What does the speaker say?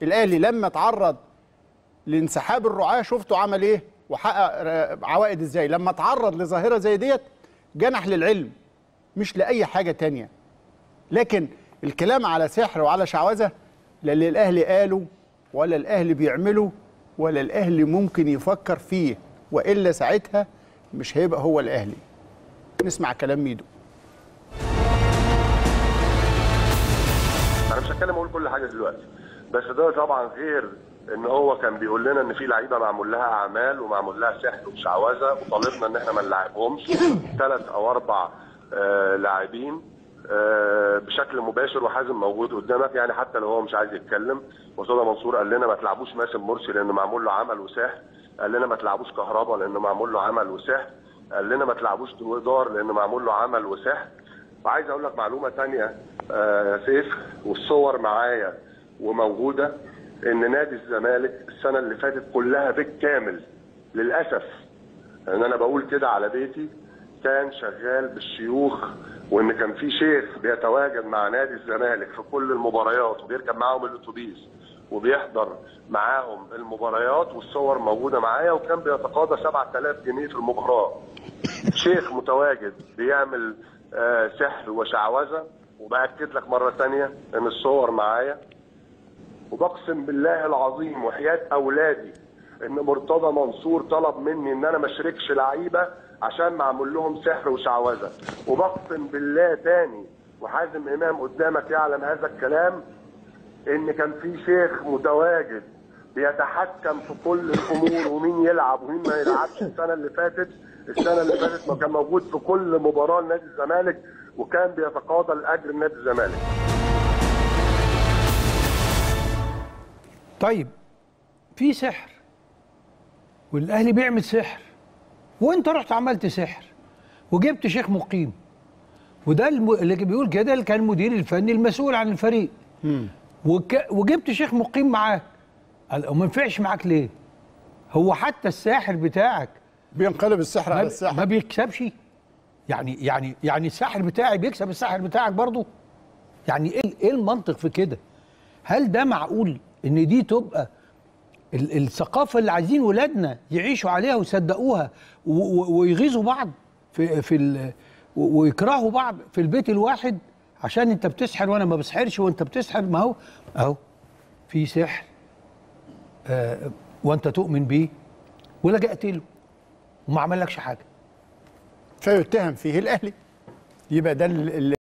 الاهلي لما تعرض لانسحاب الرعاه شفتوا عمل ايه وحقق آه، عوائد ازاي لما تعرض لظاهره زي ديت جنح للعلم مش لاي حاجه تانية لكن الكلام على سحر وعلى شعوذه لا اللي الاهلي قاله ولا الاهلي بيعمله ولا الاهلي ممكن يفكر فيه والا ساعتها مش هيبقى هو الاهلي نسمع كلام ميدو انا مش هتكلم اقول كل حاجه دلوقتي بس ده طبعا غير ان هو كان بيقول لنا ان في لعيبه معمول لها اعمال ومعمول لها سحر وشعوذه وطالبنا ان احنا ما نلعبهمش ثلاث او اربع آه لاعبين آه بشكل مباشر وحازم موجود قدامك يعني حتى لو هو مش عايز يتكلم وسوده منصور قال لنا ما تلعبوش ماسم مرسي لانه معمول له عمل وسحر قال لنا ما تلعبوش كهربا لانه معمول له عمل وسحر قال لنا ما تلعبوش دويدار لانه معمول له عمل وسحر وعايز اقول لك معلومه تانية آه سيف والصور معايا وموجوده ان نادي الزمالك السنه اللي فاتت كلها بالكامل للاسف ان انا بقول كده على بيتي كان شغال بالشيوخ وان كان في شيخ بيتواجد مع نادي الزمالك في كل المباريات وبيركب معاهم الاتوبيس وبيحضر معاهم المباريات والصور موجوده معايا وكان بيتقاضى 7000 جنيه في المباراه شيخ متواجد بيعمل آه، سحر وشعوذه وباكد لك مره ثانيه ان الصور معايا وبقسم بالله العظيم وحياه اولادي ان مرتضى منصور طلب مني ان انا ما اشركش لعيبه عشان معمول لهم سحر وشعوذه وبقسم بالله تاني وحازم امام قدامك يعلم هذا الكلام ان كان في شيخ متواجد بيتحكم في كل الامور ومين يلعب ومين ما يلعبش السنه اللي فاتت السنه اللي فاتت ما كان موجود في كل مباراه لنادي الزمالك وكان بيتقاضى الاجر لنادي الزمالك طيب في سحر والاهلي بيعمل سحر وانت رحت عملت سحر وجبت شيخ مقيم وده الم... اللي بيقول كده اللي كان المدير الفني المسؤول عن الفريق وك... وجبت شيخ مقيم معاك قال وما ينفعش معاك ليه هو حتى الساحر بتاعك بينقلب السحر على ما, الساحر ما بيكسبش يعني يعني يعني الساحر بتاعي بيكسب الساحر بتاعك برضه يعني ايه ايه المنطق في كده هل ده معقول ان دي تبقى ال- الثقافه اللي عايزين ولادنا يعيشوا عليها ويصدقوها و- و- ويغيظوا بعض في في ال- و- ويكرهوا بعض في البيت الواحد عشان انت بتسحر وانا ما بسحرش وانت بتسحر ما هو اهو في سحر آه وانت تؤمن بيه ولجأت له وما عملكش حاجه فيتهم فيه الاهلي يبقى ده ال- ال-